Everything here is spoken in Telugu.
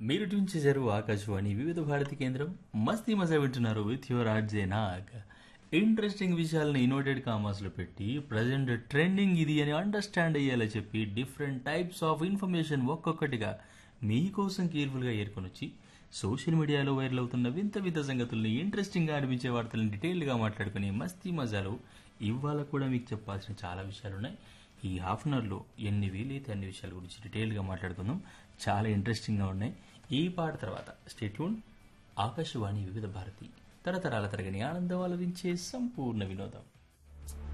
మీరు ట్యూన్ చేశారు ఆకాశవాణి వివిధ భారతి కేంద్రం మస్తీ మజా వింటున్నారు with your RJ Nag interesting విషయాలను ఇన్వర్టెడ్ కామర్స్లో పెట్టి ప్రజెంట్ ట్రెండింగ్ ఇది అని అండర్స్టాండ్ అయ్యేలా చెప్పి డిఫరెంట్ టైప్స్ ఆఫ్ ఇన్ఫర్మేషన్ ఒక్కొక్కటిగా మీకోసం కేర్ఫుల్గా ఏర్కొని వచ్చి సోషల్ మీడియాలో వైరల్ అవుతున్న వింత వింత సంగతుల్ని ఇంట్రెస్టింగ్గా అనిపించే వార్తలను డీటెయిల్గా మాట్లాడుకునే మస్తీ మజాలో ఇవాళ కూడా మీకు చెప్పాల్సిన చాలా విషయాలు ఉన్నాయి ఈ హాఫ్ అన్ అవర్లో ఎన్ని వీలైతే అన్ని విషయాల గురించి డీటెయిల్గా మాట్లాడుకుందాం చాలా ఇంట్రెస్టింగ్గా ఉన్నాయి ఈ పాట తర్వాత స్టేట్యూన్ ఆకాశవాణి వివిధ భారతి తరతరాల తరగని ఆనందం అలరించే సంపూర్ణ వినోదం